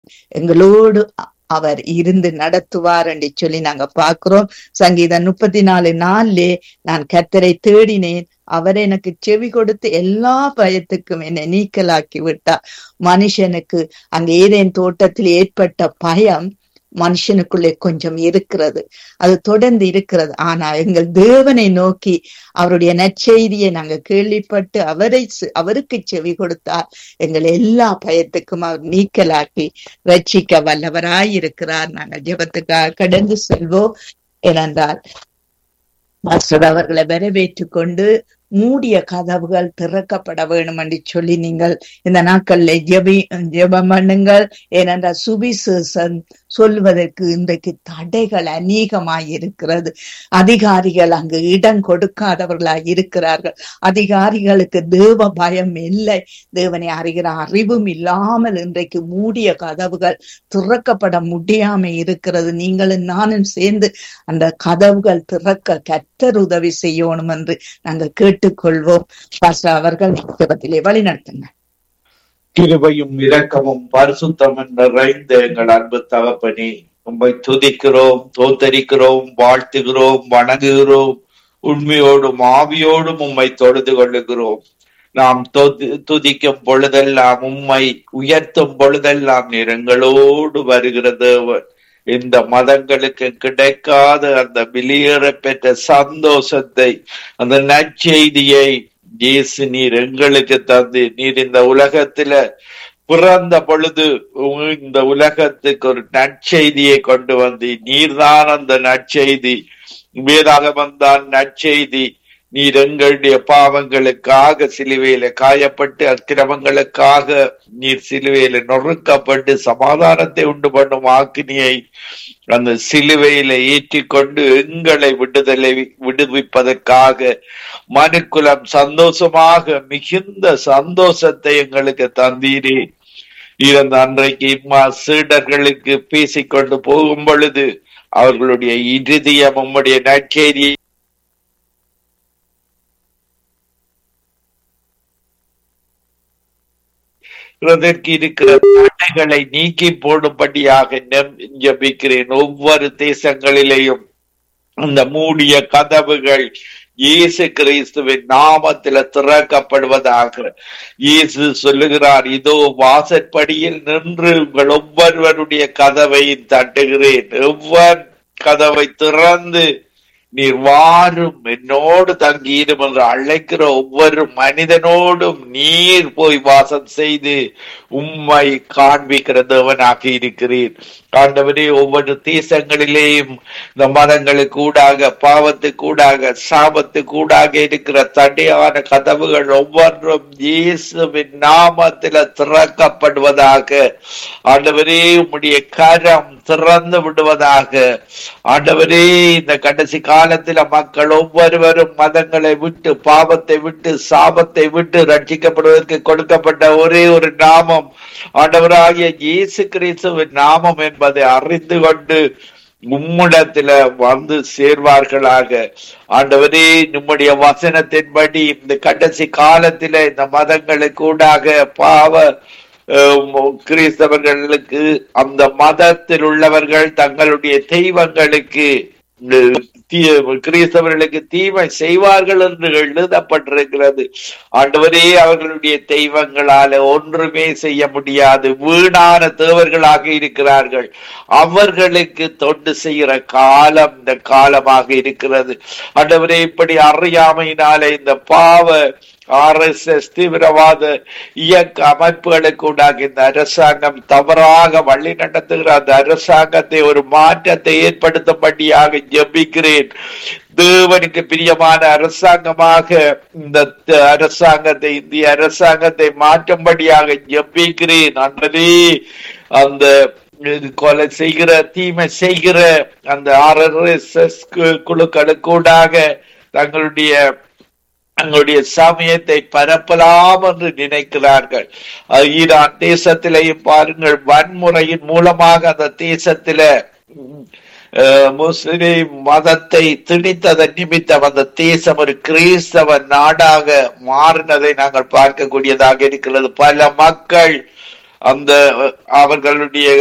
எங்களோடு அ- அவர் இருந்து நடத்துவார் என்று சொல்லி நாங்க பார்க்கிறோம் சங்கீதம் முப்பத்தி நாலு நாள்லே நான் கர்த்தரை தேடினேன் அவர் எனக்கு செவி கொடுத்து எல்லா பயத்துக்கும் என்னை நீக்கலாக்கி விட்டார் மனுஷனுக்கு அங்க ஏதேன் தோட்டத்தில் ஏற்பட்ட பயம் மனுஷனுக்குள்ளே கொஞ்சம் இருக்கிறது அது தொடர்ந்து இருக்கிறது ஆனா எங்கள் தேவனை நோக்கி அவருடைய நற்செய்தியை நாங்க கேள்விப்பட்டு அவரை செ- அவருக்கு செவி கொடுத்தார் எங்கள் எல்லா பயத்துக்கும் அவர் நீக்கலாக்கி ரட்சிக்க வல்லவராய் இருக்கிறார் நாங்கள் ஜெபத்துக்காக கடந்து செல்வோம் ஏனென்றால் மாஸ்டர் அவர்களை வரவேற்றுக் கொண்டு மூடிய கதவுகள் திறக்கப்பட வேணும் என்று சொல்லி நீங்கள் இந்த நாட்கள்ல ஜெபி ஜெபம் பண்ணுங்கள் ஏனென்றால் சுவிசேஷம் சொல்வதற்கு இன்றைக்கு தடைகள் அநேகமாய் இருக்கிறது அதிகாரிகள் அங்கு இடம் கொடுக்காதவர்களாய் இருக்கிறார்கள் அதிகாரிகளுக்கு தேவ பயம் இல்லை தேவனை அறிகிற அறிவும் இல்லாமல் இன்றைக்கு மூடிய கதவுகள் திறக்கப்பட முடியாம இருக்கிறது நீங்களும் நானும் சேர்ந்து அந்த கதவுகள் திறக்க கர்த்தர் உதவி செய்யணும் என்று நாங்கள் கேட்டுக்கொள்வோம் பாஸ்டர் அவர்கள் ஜெபத்திலே வழி நடத்துங்க கிருபையும் இரக்கமும் பரிசுத்தமும் நிறைந்த எங்கள் அன்பு தகப்பனே உம்மை துதிக்கிறோம் தோத்தரிக்கிறோம் வாழ்த்துகிறோம் வணங்குகிறோம் உண்மையோடும் ஆவியோடும் உம்மை தொழுது கொள்ளுகிறோம் நாம் தொது- துதிக்கும் பொழுதெல்லாம் உம்மை உயர்த்தும் பொழுதெல்லாம் நீர் எங்களோடு வருகிற தேவன் இந்த மதங்களுக்கு கிடைக்காத அந்த வெளியேற பெற்ற சந்தோஷத்தை அந்த நற்செய்தியை இயேசு நீர் எங்களுக்கு தந்து நீர் இந்த உலகத்துல பிறந்த பொழுது உ- இந்த உலகத்துக்கு ஒரு நற்செய்தியை கொண்டு வந்து நீர்தான் அந்த நற்செய்தி வேதாகமம் தான் நற்செய்தி நீர் எங்களுடைய பாவங்களுக்காக சிலுவையில காயப்பட்டு அக்கிரமங்களுக்காக நீர் சிலுவையில நொறுக்கப்பட்டு சமாதானத்தை உண்டு பண்ணும் ஆக்கினியை அந்த சிலுவையில ஏற்றிக்கொண்டு எங்களை விடுதலை விடுவிப்பதற்காக மனுக்குலம் சந்தோஷமாக மிகுந்த சந்தோஷத்தை எங்களுக்கு தந்தீரே இருந்த அன்றைக்கு இம்மா சீடர்களுக்கு பேசிக்கொண்டு போகும் பொழுது அவர்களுடைய இருதயம் உம்முடைய நற்செய்தி அதற்கு இருக்கிற தடைகளை நீக்கி போடும்படியாக நெம்- ஜெபிக்கிறேன் ஒவ்வொரு தேசங்களிலேயும் அந்த மூடிய கதவுகள் இயேசு கிறிஸ்துவின் நாமத்தில திறக்கப்படுவதாக இயேசு சொல்லுகிறார் இதோ வாசற்படியில் நின்று உங்கள் ஒவ்வொருவருடைய கதவை தட்டுகிறேன் எவ்வொரு கதவை திறந்து நீர் வாரும் என்னோடு தங்கியிடும் என்று அழைக்கிற ஒவ்வொரு மனிதனோடும் நீர் போய் வாசம் செய்து உம்மை காண்பிக்கிற தேவனாக இருக்கிறீர் ஆண்டவரே ஒவ்வொரு தேசங்களிலேயும் இந்த மதங்களுக்கு ஊடாக பாவத்துக்கு ஊடாக சாபத்துக்கு ஊடாக இருக்கிற தடையான கதவுகள் ஒவ்வொன்றும் இயேசுவின் நாமத்தில திறக்கப்படுவதாக ஆண்டவரே உம்முடைய கரம் திறந்து விடுவதாக ஆண்டவரே இந்த கடைசி காலத்துல மக்கள் ஒவ்வொருவரும் மதங்களை விட்டு பாவத்தை விட்டு சாபத்தை விட்டு ரட்சிக்கப்படுவதற்கு கொடுக்கப்பட்ட ஒரே ஒரு நாமம் ஆண்டவராகிய இயேசு கிறிஸ்துவின் நாமம் என்பதை அறிந்து கொண்டு உம்மிடத்துல வந்து சேர்வார்களாக ஆண்டவரே நம்முடைய வசனத்தின்படி இந்த கடைசி காலத்தில இந்த மதங்களுக்கு ஊடாக பாவ அஹ், கிறிஸ்தவர்களுக்கு அந்த மதத்தில் உள்ளவர்கள் தங்களுடைய தெய்வங்களுக்கு அஹ், தீ- கிறிஸ்தவர்களுக்கு தீமை செய்வார்கள் என்று எழுதப்பட்டிருக்கிறது ஆண்டவரே அவர்களுடைய தெய்வங்களால ஒன்றுமே செய்ய முடியாது வீணான தேவர்களாக இருக்கிறார்கள் அவர்களுக்கு தொண்டு செய்கிற காலம் இந்த காலமாக இருக்கிறது ஆண்டவரே இப்படி அறியாமையினாலே இந்த பாவ ஆர் எஸ் எஸ் தீவிரவாத இயக்க அமைப்புகளுக்கு உண்டாக இந்த அரசாங்கம் தவறாக வழி நடத்துகிற அந்த அரசாங்கத்தை ஒரு மாற்றத்தை ஏற்படுத்தும்படியாக ஜெபிக்கிறேன் தேவனுக்கு பிரியமான அரசாங்கமாக இந்த த- அரசாங்கத்தை இந்திய அரசாங்கத்தை மாற்றும்படியாக ஜெபிக்கிறேன் அன்றதே அந்த இது கொலை செய்கிற தீமை செய்கிற அந்த ஆர்எஸ்எஸ் குழுக்களுக்கூடாக தங்களுடைய தங்களுடைய சமயத்தை பரப்பலாம் என்று நினைக்கிறார்கள் அது ஈரான் தேசத்திலேயும் பாருங்கள் வன்முறையின் மூலமாக அந்த தேசத்தில உம், அஹ், முஸ்லிம் மதத்தை திணித்ததன் நிமித்தம் அந்த தேசம் ஒரு கிறிஸ்தவ நாடாக மாறினதை நாங்கள் பார்க்கக்கூடியதாக இருக்கிறது பல மக்கள் அந்த அஹ், அவர்களுடைய